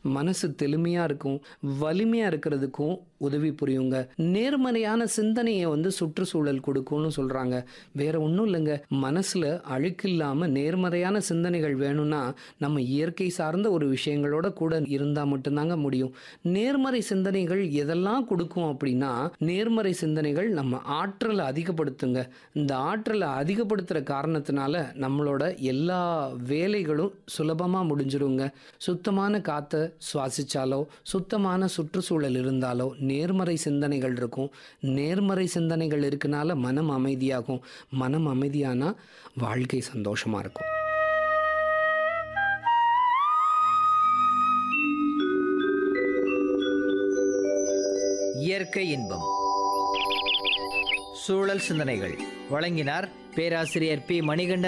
மனசு தெளிமையாக இருக்கும் வலிமையாக இருக்கிறதுக்கும் உதவி புரியுங்க நேர்மறையான சிந்தனையை வந்து சுற்றுச்சூழல் கொடுக்கும்னு சொல்கிறாங்க வேற ஒன்றும் இல்லைங்க மனசில் அழுக்கில்லாமல் நேர்மறையான சிந்தனைகள் வேணும்னா நம்ம இயற்கை சார்ந்த ஒரு விஷயங்களோட கூட இருந்தால் மட்டும்தாங்க முடியும் நேர்மறை சிந்தனைகள் எதெல்லாம் கொடுக்கும் அப்படின்னா நேர்மறை சிந்தனைகள் நம்ம ஆற்றலை அதிகப்படுத்துங்க இந்த ஆற்றலை அதிகப்படுத்துகிற காரணத்தினால நம்மளோட எல்லா வேலைகளும் சுலபமாக முடிஞ்சிருங்க சுத்தமான காற்றை சுவாசிச்சாலோ சுத்தமான சுற்றுச்சூழல் இருந்தாலோ நேர்மறை சிந்தனைகள் இருக்கும் நேர்மறை சிந்தனைகள் இருக்கனால மனம் அமைதியாகும் மனம் அமைதியானா வாழ்க்கை சந்தோஷமாக இருக்கும் இயற்கை இன்பம் சூழல் சிந்தனைகள் வழங்கினார் பேராசிரியர் பி மணிகண்டன்